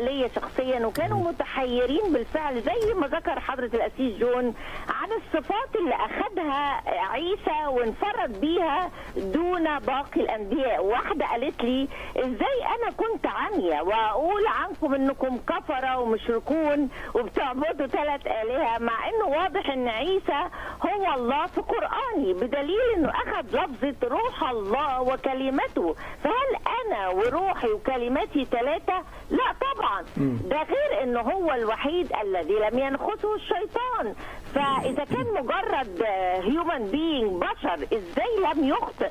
ليا شخصيا وكانوا متحيرين بالفعل زي ما ذكر حضره الاسيس جون عن الصفات اللي اخذها عيسى وانفرد بيها دون باقي الانبياء واحده قالت لي ازاي انا كنت عاميه واقول عنكم انكم كفره ومشركون وبتعبدوا ثلاث الهه مع انه واضح ان عيسى هو الله في قراني بدليل انه اخذ لفظه روح الله وكلمته فهل انا وروحي وكلمتي ثلاثه لا طبعا ده غير انه هو الوحيد الذي لم ينخسه الشيطان فاذا كان مجرد هيومن بينج بشر ازاي لم يخطئ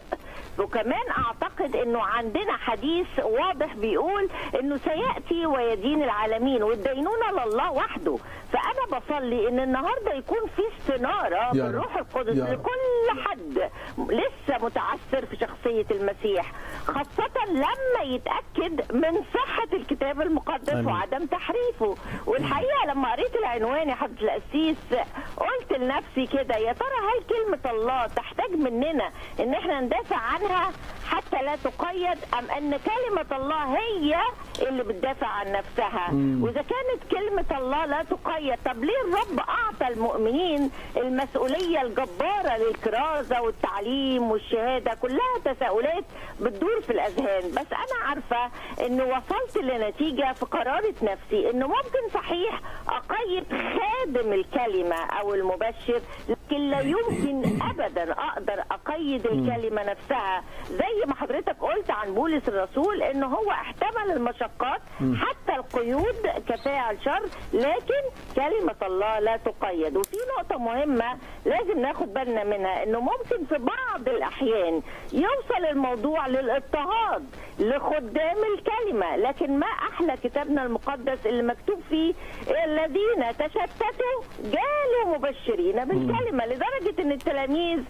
وكمان اعتقد انه عندنا حديث واضح بيقول انه سياتي ويدين العالمين والدينونه لله وحده فانا بصلي ان النهارده يكون في استناره يا بالروح رب. القدس يا رب. لكل حد لسه متعثر في شخصيه المسيح خاصه لما يتاكد من صحه الكتاب المقدس آمين. وعدم تحريفه والحقيقه لما قريت العنوان يا حضره القسيس قلت لنفسي كده يا ترى هل كلمه الله تحتاج مننا ان احنا ندافع عنها حتى لا تقيد ام ان كلمه الله هي اللي بتدافع عن نفسها واذا كانت كلمه الله لا تقيد طب ليه الرب اعطى المؤمنين المسؤوليه الجباره للكرازه والتعليم والشهاده كلها تساؤلات بتدور في الاذهان بس انا عارفه انه وصلت لنتيجه في قراره نفسي انه ممكن صحيح اقيد خادم الكلمه او المبشر لكن لا يمكن ابدا اقدر اقيد الكلمه نفسها زي ما حضرتك قلت عن بولس الرسول انه هو احتمل المشقات حتى القيود كفاعل شر لكن كلمه الله لا تقيد وفي نقطه مهمه لازم ناخد بالنا منها انه ممكن في بعض الاحيان يوصل الموضوع للاضطهاد لخدام الكلمه لكن ما احلى كتابنا المقدس اللي مكتوب فيه الذين تشتتوا جالوا مبشرين بالكلمه لدرجه ان التلاميذ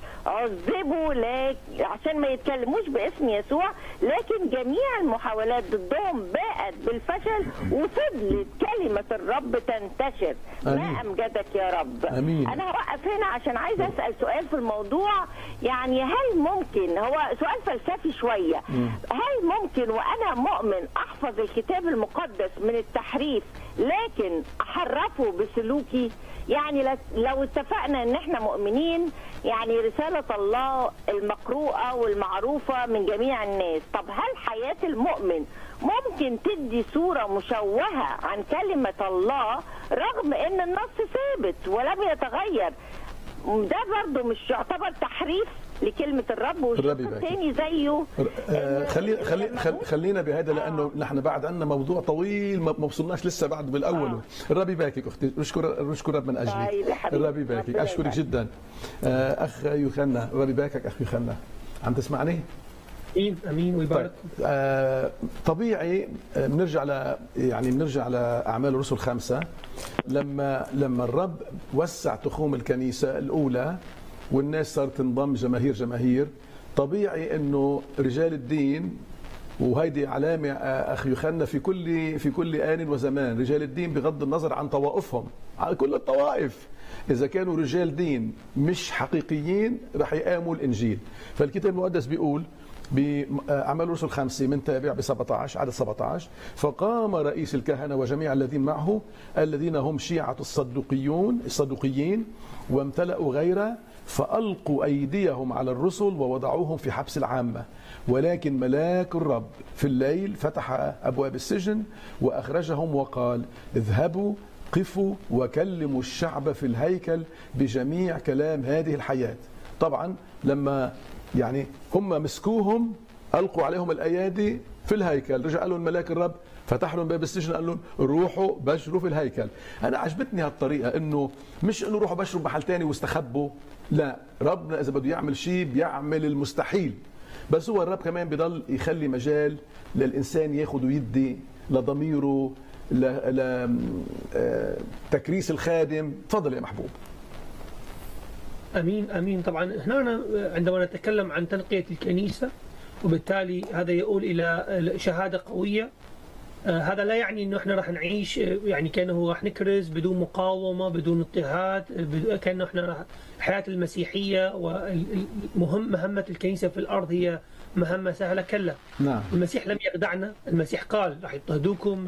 عذبوا لك عشان ما يتكلموش باسم يسوع لكن جميع المحاولات ضدهم باءت بالفشل وفضلت كلمه الرب تنتشر آمين. ما امجدك يا رب آمين. انا هوقف هنا عشان عايزه اسال سؤال في الموضوع يعني هل ممكن هو سؤال فلسفي شويه هل ممكن وانا مؤمن احفظ الكتاب المقدس من التحريف لكن احرفه بسلوكي يعني ل- لو اتفقنا ان احنا مؤمنين يعني رسالة الله المقروءة والمعروفة من جميع الناس طب هل حياة المؤمن ممكن تدي صورة مشوهة عن كلمة الله رغم ان النص ثابت ولم يتغير ده برضه مش يعتبر تحريف لكلمة الرب والشق الرب يبارك. الثاني زيه آه، إن خلي خلي لما خل- هو- خلينا بهذا لانه نحن بعد عندنا موضوع طويل ما ما وصلناش لسه بعد بالاول آه. الرب يباركك اختي نشكر نشكر رب من طيب اجلك يا حبيبي. الرب يباركك ربنا اشكرك يبارك. جدا آه، اخ يوخنا الرب يباركك اخ يوخنا عم تسمعني؟ امين امين طيب ويبارك آه، طبيعي آه، بنرجع ل يعني بنرجع لاعمال الرسل خمسه لما لما الرب وسع تخوم الكنيسه الاولى والناس صارت تنضم جماهير جماهير طبيعي انه رجال الدين وهيدي علامة آه، أخ يوحنا في كل في كل آن وزمان رجال الدين بغض النظر عن طوائفهم على كل الطوائف إذا كانوا رجال دين مش حقيقيين رح يقاموا الإنجيل فالكتاب المقدس بيقول بأعمال الرسل خمسة من تابع ب 17 عدد 17 فقام رئيس الكهنة وجميع الذين معه الذين هم شيعة الصدوقيون الصدوقيين وامتلأوا غيره فألقوا أيديهم على الرسل ووضعوهم في حبس العامة ولكن ملاك الرب في الليل فتح أبواب السجن وأخرجهم وقال اذهبوا قفوا وكلموا الشعب في الهيكل بجميع كلام هذه الحياة طبعا لما يعني هم مسكوهم ألقوا عليهم الأيادي في الهيكل رجع قال لهم ملاك الرب فتح لهم باب السجن قال لهم روحوا بشروا في الهيكل انا عجبتني هالطريقه انه مش انه روحوا بشروا بمحل تاني واستخبوا لا ربنا اذا بده يعمل شيء بيعمل المستحيل بس هو الرب كمان بضل يخلي مجال للانسان ياخذ ويدي لضميره ل... ل... آه، تكريس الخادم تفضل يا محبوب امين امين طبعا هنا عندما نتكلم عن تنقيه الكنيسه وبالتالي هذا يؤول الى شهاده قويه آه، هذا لا يعني انه احنا راح نعيش آه، يعني كانه راح نكرز بدون مقاومه بدون اضطهاد آه، بدون- كانه احنا راح الحياه المسيحيه ومهم مهمه الكنيسه في الارض هي مهمه سهله كلا نعم المسيح لم يخدعنا المسيح قال راح يضطهدوكم